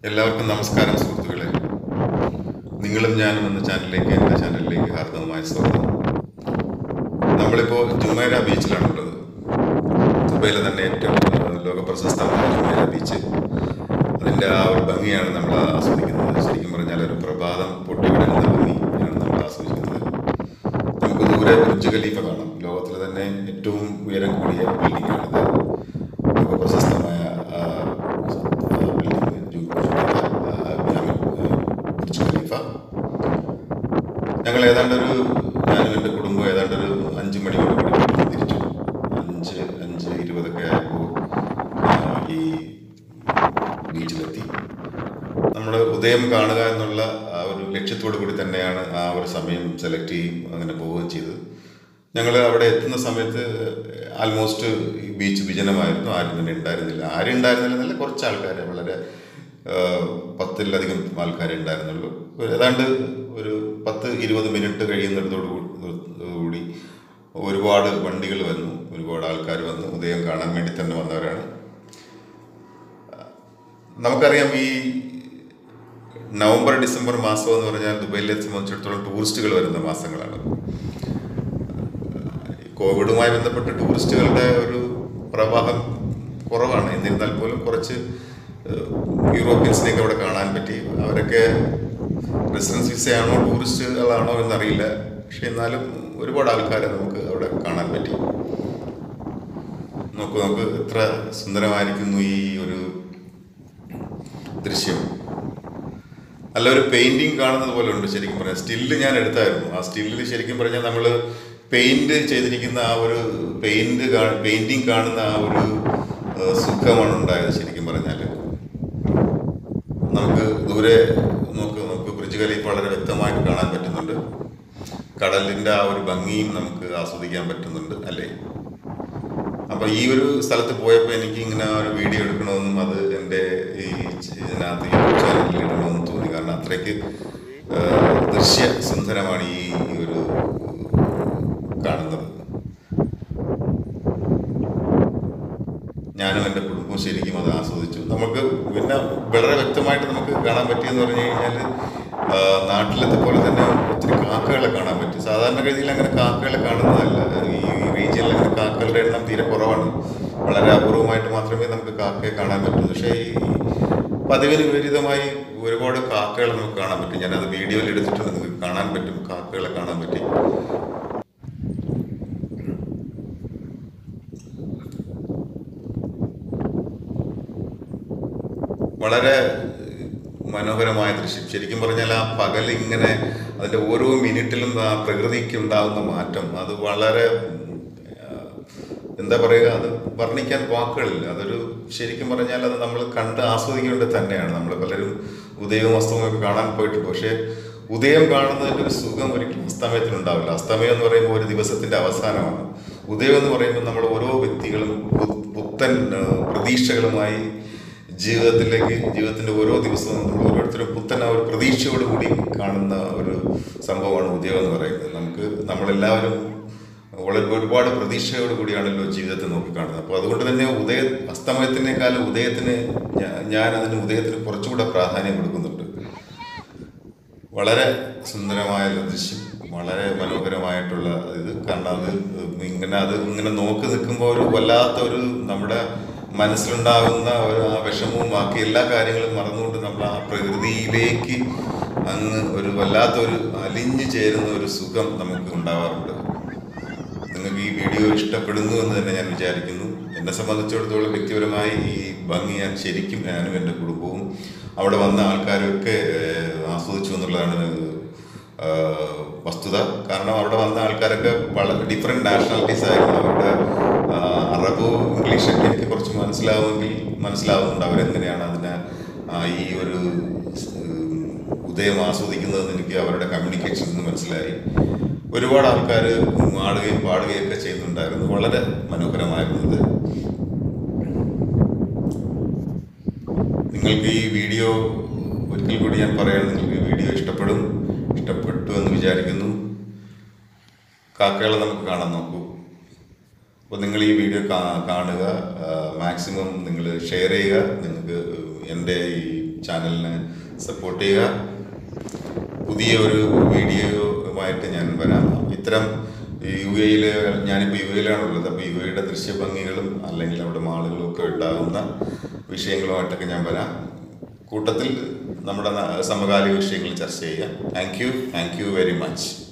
എല്ലാവർക്കും നമസ്കാരം സുഹൃത്തുക്കളെ നിങ്ങളും ഞാനും എന്ന ചാനലിലേക്ക് എൻ്റെ ചാനലിലേക്ക് ഹാർദവമായ സ്വാഗതം നമ്മളിപ്പോൾ ജുമേര ബീച്ചിലാണുള്ളത് ദുബൈയിലെ തന്നെ ഏറ്റവും ഏഹ്, ലോകപ്രശസ്തമായ ജുമേര ബീച്ച് അതിൻ്റെ ആ ഒരു ഭംഗിയാണ് നമ്മൾ ആസ്വദിക്കുന്നത് ശരിക്കും പറഞ്ഞാൽ ഒരു പ്രഭാതം പൊട്ടിവിടുന്ന ഭംഗിയാണ് നമ്മൾ ആസ്വദിക്കുന്നത് നമുക്ക് ദൂരെ ബുർജ് ഖലീഫ കാണാം ലോകത്തിലെ തന്നെ ഏറ്റവും ഉയരം കൂടിയ ബിൽഡിംഗ് ആണിത് ലോകപ്രശസ്തമായ ആ, ആ ബിൽഡിംഗ് ജു- ജുമേറ, ആ, ജാമി- ആ, ബുർജ് ഖലീഫ ഞങ്ങൾ ഏതാണ്ട് ഒരു ഞാനും എൻ്റെ കുടുംബം ഏതാണ്ട് ഒരു അഞ്ച് മണിയോട് കൂടി വീട്ടിൽ തിരിച്ചു അഞ്ച് അഞ്ച് ഇരുപതൊക്കെ ആയപ്പോൾ ഈ ബീച്ചിലെത്തി നമ്മൾ ഉദയം കാണുക എന്നുള്ള ആ ഒരു ലക്ഷ്യത്തോടു കൂടി തന്നെയാണ് ആ ഒരു സമയം സെലക്ട് ചെയ്യും അങ്ങനെ പോവുകയും ചെയ്തത് ഞങ്ങൾ അവിടെ എത്തുന്ന സമയത്ത് ആൾമോസ്റ്റ് ഈ ബീച്ച് വിജനമായിരുന്നു ആരും തന്നെ ഉണ്ടായിരുന്നില്ല ആരും ഉണ്ടായിരുന്നില്ല എന്നല്ല കുറച്ച് ആൾക്കാർ വളരെ ആ, പത്തിലധികം ആൾക്കാരെ ഉണ്ടായിരുന്നുള്ളൂ ഒരു ഏതാണ്ട് ഒരു പത്ത് ഇരുപത് മിനിറ്റ് കഴിയുന്നിടത്തോടു കൂടി- കൂടി ഒരുപാട് വണ്ടികൾ വന്നു ഒരുപാട് ആൾക്കാർ വന്നു ഉദയം കാണാൻ വേണ്ടി തന്നെ വന്നവരാണ് നമുക്കറിയാം ഈ നവംബർ ഡിസംബർ മാസം എന്ന് പറഞ്ഞാൽ ദുബൈയിലെ സംബന്ധിച്ചിടത്തോളം ടൂറിസ്റ്റുകൾ വരുന്ന മാസങ്ങളാണ് ഈ കോവിഡുമായി ബന്ധപ്പെട്ട് ടൂറിസ്റ്റുകളുടെ ഒരു പ്രവാഹം കുറവാണ് എന്നിരുന്നാൽ പോലും കുറച്ച് ഏഹ്, യൂറോപ്യൻസിനെയൊക്കെ അവിടെ കാണാൻ പറ്റി അവരൊക്കെ റെസിഡൻസ് വിസയാണോ ടൂറിസ്റ്റുകളാണോ എന്നറിയില്ല പക്ഷെ എന്നാലും ഒരുപാട് ആൾക്കാരെ നമുക്ക് അവിടെ കാണാൻ പറ്റി നോക്കൂ നമുക്ക് എത്ര സുന്ദരമായിരിക്കുന്നു ഈ ഒരു ദൃശ്യം നല്ലൊരു പെയിന്റിങ് കാണുന്നത് പോലെ ഉണ്ട് ശരിക്കും പറഞ്ഞാൽ സ്റ്റില്ല് ഞാൻ എടുത്തായിരുന്നു ആ സ്റ്റില്ലിൽ ശരിക്കും പറഞ്ഞാൽ നമ്മൾ പെയിന്റ് ചെയ്തിരിക്കുന്ന ആ ഒരു പെയിന്റ് പെയിന്റിങ് കാണുന്ന ആ ഒരു ഏഹ്, സുഖമാണ് ഉണ്ടായത് ശരിക്കും പറഞ്ഞാൽ നമുക്ക് ദൂരെ നോക്ക് നമുക്ക് ബ്രിഡ്ജ് ഖലീഫ വളരെ വ്യക്തമായിട്ട് കാണാൻ പറ്റുന്നുണ്ട് കടലിൻ്റെ ആ ഒരു ഭംഗിയും നമുക്ക് ആസ്വദിക്കാൻ പറ്റുന്നുണ്ട് അല്ലേ അപ്പോൾ ഈ ഒരു സ്ഥലത്ത് പോയപ്പോൾ എനിക്ക് ഇങ്ങനെ ഒരു വീഡിയോ എടുക്കണമെന്നും അത് എൻ്റെ ഈ ച- ഇതിനകത്ത് യൂട്യൂബ് ചാനലിൽ ഇടണമെന്നും തോന്നി കാരണം അത്രയ്ക്ക് ആ, ദൃശ്യ സുന്ദരമാണ് ഈ ഈ ഒരു കാണുന്നത് ഞാനും എൻ്റെ കുടുംബവും ശരിക്കും അത് ആസ്വദിച്ചു നമുക്ക് പിന്നെ വളരെ വ്യക്തമായിട്ട് നമുക്ക് കാണാൻ പറ്റിയെന്ന് പറഞ്ഞു കഴിഞ്ഞാൽ ആ, നാട്ടിലത്തെ പോലെ തന്നെ ഒത്തിരി കാക്കകളെ കാണാൻ പറ്റി സാധാരണഗതിയിൽ അങ്ങനെ കാക്കകളെ കാണുന്നതല്ല ഈ റീജിയനിൽ അങ്ങനെ കാക്കകളുടെ എണ്ണം തീരെ കുറവാണ് വളരെ അപൂർവമായിട്ട് മാത്രമേ നമുക്ക് കാക്കയെ കാണാൻ പറ്റൂ പക്ഷേ ഈ പതിവിന് വിപരീതമായി ഒരുപാട് കാക്കകളെ നമുക്ക് കാണാൻ പറ്റും ഞാനത് വീഡിയോയിൽ എടുത്തിട്ടുണ്ട് നിങ്ങൾക്ക് കാണാൻ പറ്റും കാക്കകളെ കാണാൻ പറ്റി വളരെ മനോഹരമായ ദൃശ്യം ശരിക്കും പറഞ്ഞാൽ ആ പകൽ ഇങ്ങനെ അതിൻ്റെ ഓരോ മിനിറ്റിലും ആ പ്രകൃതിക്ക് ഉണ്ടാകുന്ന മാറ്റം അത് വളരെ ആ, എന്താ പറയുക അത് വർണ്ണിക്കാൻ വാക്കുകളില്ല അതൊരു ശരിക്കും പറഞ്ഞാൽ അത് നമ്മൾ കണ്ട് ആസ്വദിക്കേണ്ടത് തന്നെയാണ് നമ്മൾ പലരും ഉദയവും അസ്തവും ഒക്കെ കാണാൻ പോയിട്ടുണ്ട് പക്ഷേ ഉദയം കാണുന്നതിൻ്റെ ഒരു സുഖം ഒരിക്കലും അസ്തമയത്തിനുണ്ടാവില്ല അസ്തമയം എന്ന് പറയുമ്പോൾ ഒരു ദിവസത്തിൻ്റെ അവസാനമാണ് ഉദയം എന്ന് പറയുമ്പോൾ നമ്മൾ ഓരോ വ്യക്തികളും പു- പുത്തൻ ആ, പ്രതീക്ഷകളുമായി ജീവിതത്തിലേക്ക് ജീവിതത്തിന്റെ ഓരോ ദിവസവും നമ്മൾ ഓരോരുത്തരും പുത്തൻ ആ ഒരു പ്രതീക്ഷയോടുകൂടി കാണുന്ന ഒരു സംഭവമാണ് ഉദയം എന്ന് പറയുന്നത് നമുക്ക് നമ്മളെല്ലാവരും വളരെ ഒരുപാട് പ്രതീക്ഷയോട് കൂടിയാണല്ലോ ജീവിതത്തെ നോക്കിക്കാണുന്നത് അപ്പോൾ അതുകൊണ്ട് തന്നെ ഉദയ അസ്തമയത്തിനേക്കാളും ഉദയത്തിന് ഞാ- ഞാൻ അതിന് ഉദയത്തിന് കുറച്ചുകൂടെ പ്രാധാന്യം കൊടുക്കുന്നുണ്ട് വളരെ സുന്ദരമായ ഒരു ദൃശ്യം വളരെ മനോഹരമായിട്ടുള്ള ഇത് കാരണം അത് ഇങ്ങനെ അത് ഇങ്ങനെ നോക്കി നിൽക്കുമ്പോൾ ഒരു വല്ലാത്ത ഒരു നമ്മുടെ മനസ്സിലുണ്ടാകുന്ന ഒരു ആ വിഷമവും ബാക്കി എല്ലാ കാര്യങ്ങളും മറന്നുകൊണ്ട് നമ്മൾ ആ പ്രകൃതിയിലേക്ക് അങ്ങ് ഒരു വല്ലാത്തൊരു അലിഞ്ഞു ചേരുന്ന ഒരു സുഖം നമുക്ക് ഉണ്ടാവാറുണ്ട് നിങ്ങൾക്ക് ഈ വീഡിയോ ഇഷ്ടപ്പെടുന്നു എന്ന് തന്നെ ഞാൻ വിചാരിക്കുന്നു എന്നെ സംബന്ധിച്ചിടത്തോളം വ്യക്തിപരമായി ഈ ഭംഗി ഞാൻ ശരിക്കും ഞാനും എൻ്റെ കുടുംബവും അവിടെ വന്ന ആൾക്കാരൊക്കെ ഏഹ്, ആസ്വദിച്ചു എന്നുള്ളതാണ് ഏഹ്, വസ്തുത കാരണം അവിടെ വന്ന ആൾക്കാരൊക്കെ വളരെ ഡിഫറെൻറ്റ് നാഷണാലിറ്റീസ് ആയിരുന്നു അവരുടെ ആ, അറബ് ഇംഗ്ലീഷൊക്കെ എനിക്ക് കുറച്ച് മനസ്സിലാവുമെങ്കിൽ മനസ്സിലാവുന്നുണ്ട് അവരെങ്ങനെയാണ് അതിനെ ആ, ഈ ഒരു ഉം, ഉദയം ആസ്വദിക്കുന്നതെന്ന് എനിക്ക് അവരുടെ കമ്മ്യൂണിക്കേഷൻസ് നിന്ന് മനസ്സിലായി ഒരുപാട് ആൾക്കാർ ആടുകയും പാടുകയും ഒക്കെ ചെയ്യുന്നുണ്ടായിരുന്നു വളരെ മനോഹരമായിരുന്നു ഇത് നിങ്ങൾക്ക് ഈ വീഡിയോ ഒരിക്കൽ കൂടി ഞാൻ പറയാണ് നിങ്ങൾക്ക് ഈ വീഡിയോ ഇഷ്ടപ്പെടും ഇഷ്ടപ്പെട്ടു എന്ന് വിചാരിക്കുന്നു കാക്കകളെ നമുക്ക് കാണാൻ നോക്കൂ അപ്പോൾ നിങ്ങൾ ഈ വീഡിയോ കാ- കാണുക മാക്സിമം നിങ്ങൾ ഷെയർ ചെയ്യുക നിങ്ങൾക്ക് എൻ്റെ ഈ ചാനലിനെ സപ്പോർട്ട് ചെയ്യുക പുതിയ ഒരു വീഡിയോയുമായിട്ട് ഞാൻ വരാം ഇത്തരം യു എയിൽ ഞാനിപ്പോൾ യു എയിലാണുള്ളത് അപ്പോൾ യു എയുടെ ദൃശ്യഭംഗികളും അല്ലെങ്കിൽ അവിടെ മാളുകളും ഒക്കെ ഉണ്ടാകുന്ന വിഷയങ്ങളുമായിട്ടൊക്കെ ഞാൻ വരാം കൂട്ടത്തിൽ നമ്മുടെ ന- സമകാലിക വിഷയങ്ങൾ ചർച്ച ചെയ്യാം thank you thank you very much